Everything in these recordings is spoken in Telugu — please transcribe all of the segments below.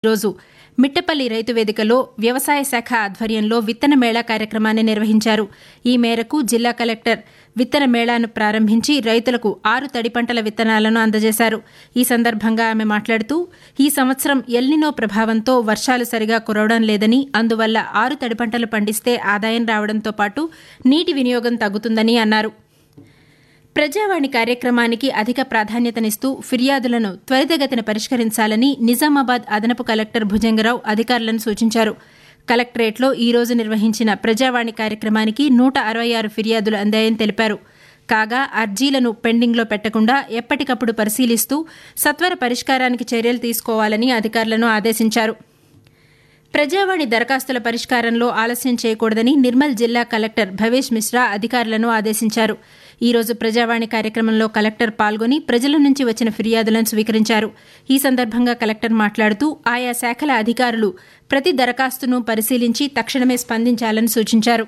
ఈరోజు మిట్టపల్లి రైతు వేదికలో వ్యవసాయ శాఖ ఆధ్వర్యంలో విత్తన మేళా కార్యక్రమాన్ని నిర్వహించారు ఈ మేరకు జిల్లా కలెక్టర్ విత్తన మేళాను ప్రారంభించి రైతులకు ఆరు తడి పంటల విత్తనాలను అందజేశారు ఈ సందర్భంగా ఆమె మాట్లాడుతూ ఈ సంవత్సరం ఎల్నినో ప్రభావంతో వర్షాలు సరిగా కురవడం లేదని అందువల్ల ఆరు తడి పంటలు పండిస్తే ఆదాయం రావడంతో పాటు నీటి వినియోగం తగ్గుతుందని అన్నారు ప్రజావాణి కార్యక్రమానికి అధిక ప్రాధాన్యతనిస్తూ ఫిర్యాదులను త్వరితగతిన పరిష్కరించాలని నిజామాబాద్ అదనపు కలెక్టర్ భుజంగరావు అధికారులను సూచించారు కలెక్టరేట్లో ఈ రోజు నిర్వహించిన ప్రజావాణి కార్యక్రమానికి నూట అరవై ఆరు ఫిర్యాదులు అందాయని తెలిపారు కాగా అర్జీలను పెండింగ్లో పెట్టకుండా ఎప్పటికప్పుడు పరిశీలిస్తూ సత్వర పరిష్కారానికి చర్యలు తీసుకోవాలని అధికారులను ఆదేశించారు ప్రజావాణి దరఖాస్తుల పరిష్కారంలో ఆలస్యం చేయకూడదని నిర్మల్ జిల్లా కలెక్టర్ భవేష్ మిశ్రా అధికారులను ఆదేశించారు ఈ రోజు ప్రజావాణి కార్యక్రమంలో కలెక్టర్ పాల్గొని ప్రజల నుంచి వచ్చిన ఫిర్యాదులను స్వీకరించారు ఈ సందర్భంగా కలెక్టర్ మాట్లాడుతూ ఆయా శాఖల అధికారులు ప్రతి దరఖాస్తును పరిశీలించి తక్షణమే స్పందించాలని సూచించారు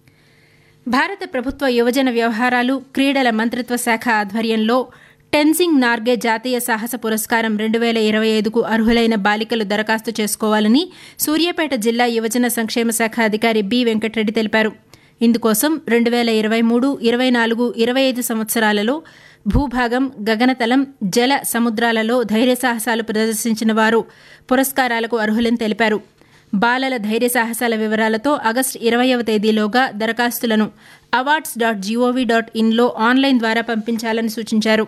భారత ప్రభుత్వ యువజన వ్యవహారాలు క్రీడల మంత్రిత్వ శాఖ ఆధ్వర్యంలో టెన్సింగ్ నార్గే జాతీయ సాహస పురస్కారం రెండు వేల ఇరవై ఐదుకు అర్హులైన బాలికలు దరఖాస్తు చేసుకోవాలని సూర్యాపేట జిల్లా యువజన సంక్షేమ శాఖ అధికారి బి వెంకటరెడ్డి తెలిపారు ఇందుకోసం రెండు వేల ఇరవై మూడు ఇరవై నాలుగు ఇరవై ఐదు సంవత్సరాలలో భూభాగం గగనతలం జల సముద్రాలలో ధైర్య సాహసాలు ప్రదర్శించిన వారు పురస్కారాలకు అర్హులని తెలిపారు బాలల ధైర్య సాహసాల వివరాలతో ఆగస్టు ఇరవయవ తేదీలోగా దరఖాస్తులను అవార్డ్స్ డాట్ జీఓవీ డాట్ ఇన్లో ఆన్లైన్ ద్వారా పంపించాలని సూచించారు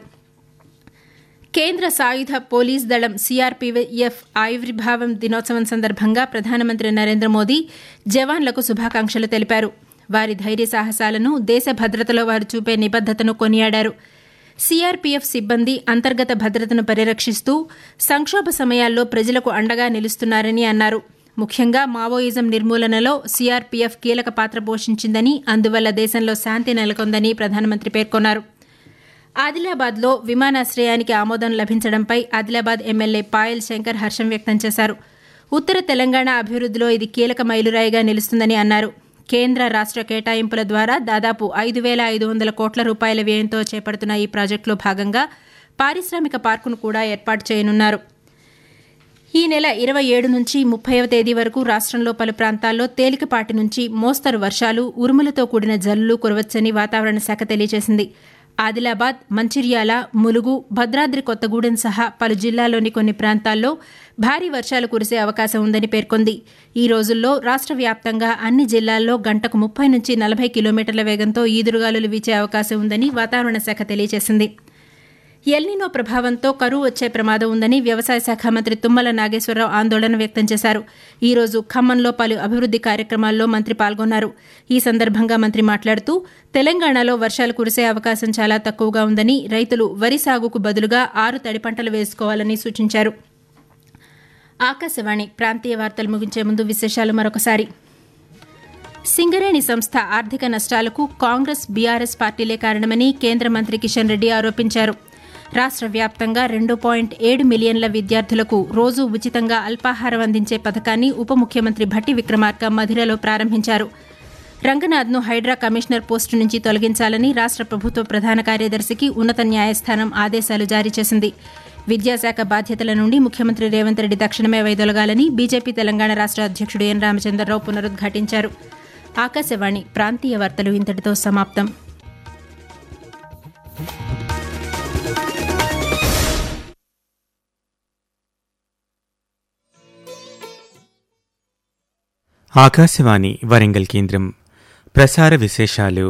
కేంద్ర సాయుధ పోలీస్ దళం సీఆర్పీఎఫ్ ఆవిర్భావం దినోత్సవం సందర్భంగా ప్రధానమంత్రి నరేంద్ర మోదీ జవాన్లకు శుభాకాంక్షలు తెలిపారు వారి ధైర్య సాహసాలను దేశ భద్రతలో వారు చూపే నిబద్దతను కొనియాడారు సీఆర్పీఎఫ్ సిబ్బంది అంతర్గత భద్రతను పరిరక్షిస్తూ సంక్షోభ సమయాల్లో ప్రజలకు అండగా నిలుస్తున్నారని అన్నారు ముఖ్యంగా మావోయిజం నిర్మూలనలో సీఆర్పీఎఫ్ కీలక పాత్ర పోషించిందని అందువల్ల దేశంలో శాంతి నెలకొందని ప్రధానమంత్రి పేర్కొన్నారు ఆదిలాబాద్లో విమానాశ్రయానికి ఆమోదం లభించడంపై ఆదిలాబాద్ ఎమ్మెల్యే పాయల్ శంకర్ హర్షం వ్యక్తం చేశారు ఉత్తర తెలంగాణ అభివృద్ధిలో ఇది కీలక మైలురాయిగా నిలుస్తుందని అన్నారు కేంద్ర రాష్ట్ర కేటాయింపుల ద్వారా దాదాపు ఐదు వేల ఐదు వందల కోట్ల రూపాయల వ్యయంతో చేపడుతున్న ఈ ప్రాజెక్టులో భాగంగా పారిశ్రామిక పార్కును కూడా ఏర్పాటు చేయనున్నారు ఈ నెల ఇరవై ఏడు నుంచి ముప్పైవ తేదీ వరకు రాష్ట్రంలో పలు ప్రాంతాల్లో తేలికపాటి నుంచి మోస్తరు వర్షాలు ఉరుములతో కూడిన జల్లులు కురవచ్చని వాతావరణ శాఖ తెలియజేసింది ఆదిలాబాద్ మంచిర్యాల ములుగు భద్రాద్రి కొత్తగూడెం సహా పలు జిల్లాల్లోని కొన్ని ప్రాంతాల్లో భారీ వర్షాలు కురిసే అవకాశం ఉందని పేర్కొంది ఈ రోజుల్లో రాష్ట్ర వ్యాప్తంగా అన్ని జిల్లాల్లో గంటకు ముప్పై నుంచి నలభై కిలోమీటర్ల వేగంతో ఈదురుగాలులు వీచే అవకాశం ఉందని వాతావరణ శాఖ తెలియజేసింది ఎల్నినో ప్రభావంతో కరువు వచ్చే ప్రమాదం ఉందని వ్యవసాయ శాఖ మంత్రి తుమ్మల నాగేశ్వరరావు ఆందోళన వ్యక్తం చేశారు ఈ రోజు ఖమ్మంలో పలు అభివృద్ది కార్యక్రమాల్లో మంత్రి పాల్గొన్నారు ఈ సందర్భంగా మంత్రి మాట్లాడుతూ తెలంగాణలో వర్షాలు కురిసే అవకాశం చాలా తక్కువగా ఉందని రైతులు వరి సాగుకు బదులుగా ఆరు తడి పంటలు వేసుకోవాలని సూచించారు ఆకాశవాణి ప్రాంతీయ వార్తలు ముగించే ముందు విశేషాలు మరొకసారి సింగరేణి సంస్థ ఆర్థిక నష్టాలకు కాంగ్రెస్ బీఆర్ఎస్ పార్టీలే కారణమని కేంద్ర మంత్రి కిషన్ రెడ్డి ఆరోపించారు రాష్ట్ర వ్యాప్తంగా రెండు పాయింట్ ఏడు మిలియన్ల విద్యార్థులకు రోజు ఉచితంగా అల్పాహారం అందించే పథకాన్ని ఉప ముఖ్యమంత్రి భట్టి విక్రమార్క మధిరలో ప్రారంభించారు రంగనాథ్ను హైడ్రా కమిషనర్ పోస్టు నుంచి తొలగించాలని రాష్ట్ర ప్రభుత్వ ప్రధాన కార్యదర్శికి ఉన్నత న్యాయస్థానం ఆదేశాలు జారీ చేసింది విద్యాశాఖ బాధ్యతల నుండి ముఖ్యమంత్రి రేవంత్ రెడ్డి తక్షణమే వైదొలగాలని బీజేపీ తెలంగాణ రాష్ట్ర అధ్యక్షుడు ఎన్ రామచంద్రరావు పునరుద్ఘాటించారు ఆకాశవాణి ప్రాంతీయ వార్తలు ఇంతటితో సమాప్తం ఆకాశవాణి వరంగల్ కేంద్రం ప్రసార విశేషాలు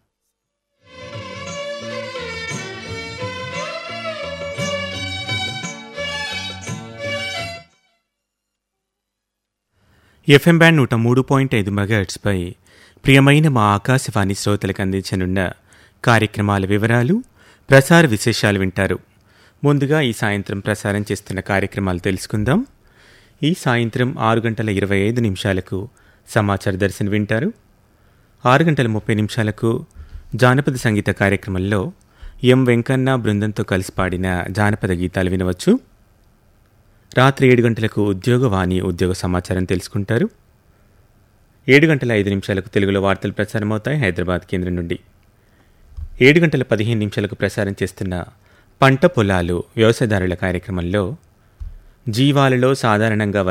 ఎఫ్ఎం బ్యాండ్ నూట మూడు పాయింట్ ఐదు మెగాహెట్స్పై ప్రియమైన మా ఆకాశవాణి శ్రోతలకు అందించనున్న కార్యక్రమాల వివరాలు ప్రసార విశేషాలు వింటారు ముందుగా ఈ సాయంత్రం ప్రసారం చేస్తున్న కార్యక్రమాలు తెలుసుకుందాం ఈ సాయంత్రం ఆరు గంటల ఇరవై ఐదు నిమిషాలకు సమాచార దర్శన వింటారు ఆరు గంటల ముప్పై నిమిషాలకు జానపద సంగీత కార్యక్రమంలో ఎం వెంకన్న బృందంతో కలిసి పాడిన జానపద గీతాలు వినవచ్చు రాత్రి ఏడు గంటలకు ఉద్యోగవాణి ఉద్యోగ సమాచారం తెలుసుకుంటారు ఏడు గంటల ఐదు నిమిషాలకు తెలుగులో వార్తలు ప్రసారమవుతాయి హైదరాబాద్ కేంద్రం నుండి ఏడు గంటల పదిహేను నిమిషాలకు ప్రసారం చేస్తున్న పంట పొలాలు వ్యవసాయదారుల కార్యక్రమంలో జీవాలలో సాధారణంగా